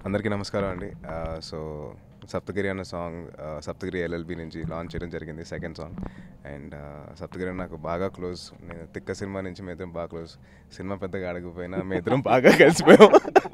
అందరికీ నమస్కారం అండి సో సప్తగిరి అన్న సాంగ్ సప్తగిరి ఎల్ఎల్బి నుంచి లాంచ్ చేయడం జరిగింది సెకండ్ సాంగ్ అండ్ సప్తగిరి నాకు బాగా క్లోజ్ నేను తిక్క సినిమా నుంచి మీ ఇద్దరం బాగా క్లోజ్ సినిమా పెద్దగా అడగపోయినా మీ ఇద్దరం బాగా కలిసిపోయాం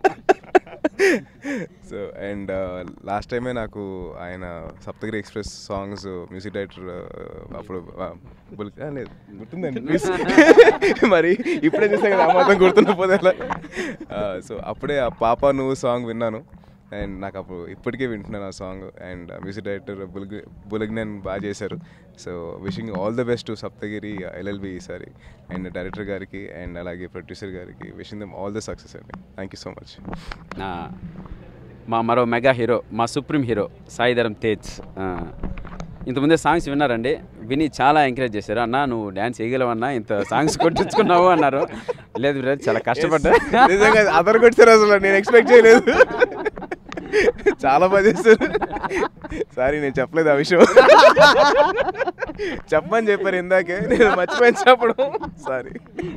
సో అండ్ లాస్ట్ టైమే నాకు ఆయన Saptagiri express songs music director అప్పుడు ఆ, బుల్- ఆ, లేదు గుర్తుందండి please. మరి ఇప్పుడే చూసా కదా ఆ మాత్రం గుర్తుండకపోతే సో అప్పుడే ఆ పాప నువ్వు సాంగ్ విన్నాను అండ్ నాకు అప్పుడు ఇప్పటికే వింటున్నాను ఆ సాంగ్ అండ్ మ్యూజిక్ డైరెక్టర్ బుల్గ్ బులగ్నన్ బాగా చేశారు so wishing all the best to Saptagiri LLB ఈసారి అండ్ డైరెక్టర్ గారికి అండ్ అలాగే ప్రొడ్యూసర్ గారికి wishing them all the success అండి థ్యాంక్ యూ సో మచ్ ఆ, మా మరో మెగా హీరో మా సుప్రీం హీరో సాయిధరం తేజ్ ఆ, ఇంతకుముందే సాంగ్స్ విన్నారండి విని చాలా ఎంకరేజ్ చేశారు అన్న నువ్వు డ్యాన్స్ చేయగలవన్నా ఇంత సాంగ్స్ కొట్టించుకున్నావు అన్నారు లేదు బ్రదర్ చాలా కష్టపడ్డా నిజంగా అదర్ కొట్టారు అసలు నేను ఎక్స్పెక్ట్ చేయలేదు చాలా బాగా చేస్తారు సారీ నేను చెప్పలేదు ఆ విషయం చెప్పమని చెప్పారు ఇందాకే నేను మర్చిపోయాను చెప్పడం సారీ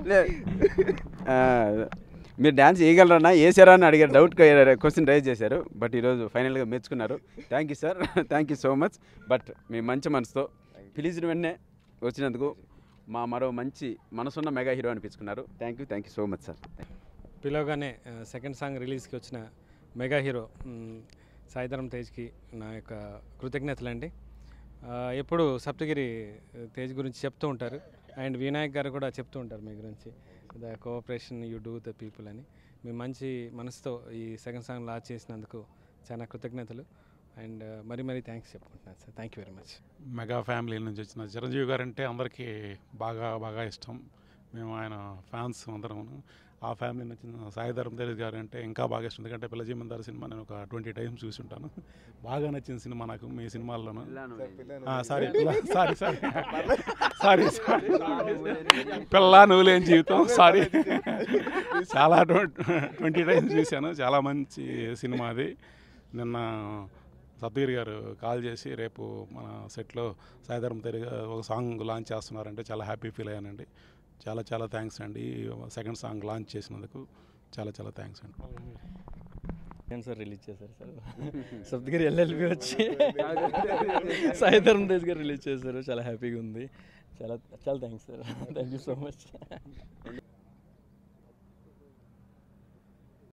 ఆ, మీరు డ్యాన్స్ చేయగలరన్నా వేసారా అని అడిగారు డౌట్ క్వశ్చన్ రైజ్ చేశారు బట్ ఈరోజు ఫైనల్గా మెచ్చుకున్నారు thank you sir thank you so much but మీ మంచి మనసుతో పిలిచిన వెంటనే వచ్చినందుకు మా మరో మంచి మనసున్న మెగా హీరో అనిపించుకున్నారు thank you thank you so much sir పిలవగానే ఆ, సెకండ్ సాంగ్ రిలీజ్కి వచ్చిన మెగా హీరో మ్, సాయిధరం తేజ్కి నా యొక్క కృతజ్ఞతలు అండి ఆ, ఎప్పుడు సప్తగిరి ఆ, తేజ్ గురించి చెప్తూ ఉంటారు అండ్ వినాయక్ గారు కూడా చెప్తూ ఉంటారు మీ గురించి the cooperation you do the people అని మీ మంచి మనసుతో ఈ సెకండ్ సాంగ్ లాంచ్ చేసినందుకు చాలా కృతజ్ఞతలు అండ్ మరీ మరీ థ్యాంక్స్ చెప్పుకుంటున్నాను sir thank you very much mega family నుంచి వచ్చిన చిరంజీవి గారు అంటే అందరికీ బాగా బాగా ఇష్టం మేము ఆయన ఫ్యాన్స్ అందరం ఆ ఫ్యామిలీ నుంచి వచ్చిన సాయిధరం తేజ్ గారు అంటే ఇంకా బాగా ఇష్టం ఎందుకంటే పిల్ల జీమందారు సినిమా నేను ఒక ట్వంటీ టైమ్స్ చూసి ఉంటాను బాగా నచ్చిన సినిమా నాకు మీ సినిమాల్లోనూ sorry sorry sorry sorry sorry పిల్ల నువ్వు లేని జీవితం సారీ చాలా ట్వంటీ టైమ్స్ చూశాను చాలా మంచి సినిమా అది నిన్న సత్వీర్ గారు కాల్ చేసి రేపు మన సెట్లో సాయిధరం తేరి ఒక సాంగ్ లాంచ్ చేస్తున్నారంటే చాలా హ్యాపీ ఫీల్ అయ్యానండి చాలా చాలా థ్యాంక్స్ అండి సెకండ్ సాంగ్ లాంచ్ చేసినందుకు చాలా చాలా థ్యాంక్స్ అండి ఏం సార్ రిలీజ్ చేశారు సార్ సప్తగిరి ఎల్ఎల్బి వచ్చి సాయిధరం తేజ్ గారు రిలీజ్ చేశారు చాలా హ్యాపీగా ఉంది చాలా చాలా thanks sir thank you so much